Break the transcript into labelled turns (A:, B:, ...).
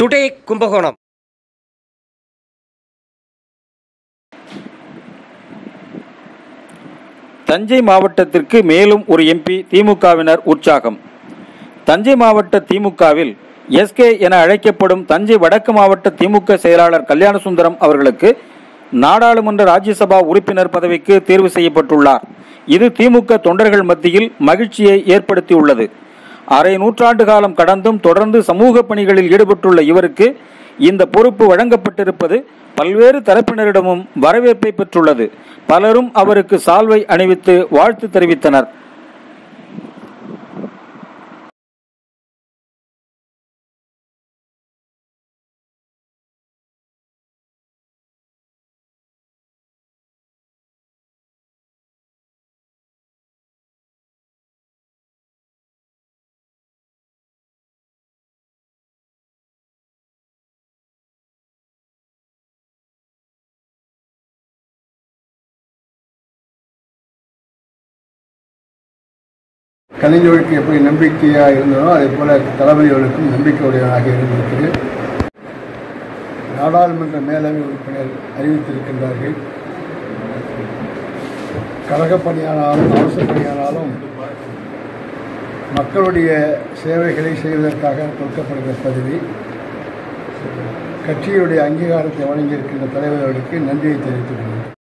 A: today Kumbakonam
B: Thanjai மாவட்டத்திற்கு மேலும் ஒரு எம்பி திமுகவினர் உற்சாகம் தஞ்சை மாவட்ட திமுகவில் எஸ்கே என அழைக்கப்படும் தஞ்சை வடக்கு மாவட்ட திமுக செயலாளர் கல்யாணசுந்தரம் அவர்களுக்கு நாடாளுமன்ற ராஜ்யசபா உறுப்பினர் பதவிக்கு தேர்வு செய்யப்பட்டுள்ளார் இது திமுக தொண்டர்கள் மத்தியில் மகிழ்ச்சியை ஏற்படுத்தியுள்ளது அரை நூற்றாண்டு காலம் கடந்தும் தொடர்ந்து சமூக பணிகளில் ஈடுபட்டுள்ள இவருக்கு இந்த பொறுப்பு வழங்கப்பட்டிருப்பது பல்வேறு தரப்பினரிடமும் வரவேற்பை பெற்றுள்ளது பலரும் அவருக்கு சால்வை அணிவித்து வாழ்த்து தெரிவித்தனர்
C: கலைஞர்களுக்கு எப்படி நம்பிக்கையாக இருந்ததோ அதே போல தளபதி அவர்களுக்கும் நம்பிக்கை உடையவனாக இருந்திருக்கிறேன் நாடாளுமன்ற மேலவை உறுப்பினர் அறிவித்திருக்கின்றார்கள் கழக பணியானாலும் அரசு பணியானாலும் மக்களுடைய சேவைகளை செய்வதற்காக கொடுக்கப்படுகிற பதவி கட்சியுடைய அங்கீகாரத்தை வழங்கியிருக்கின்ற தலைவர்களுக்கு நன்றியை தெரிவித்துக் கொள்கிறேன்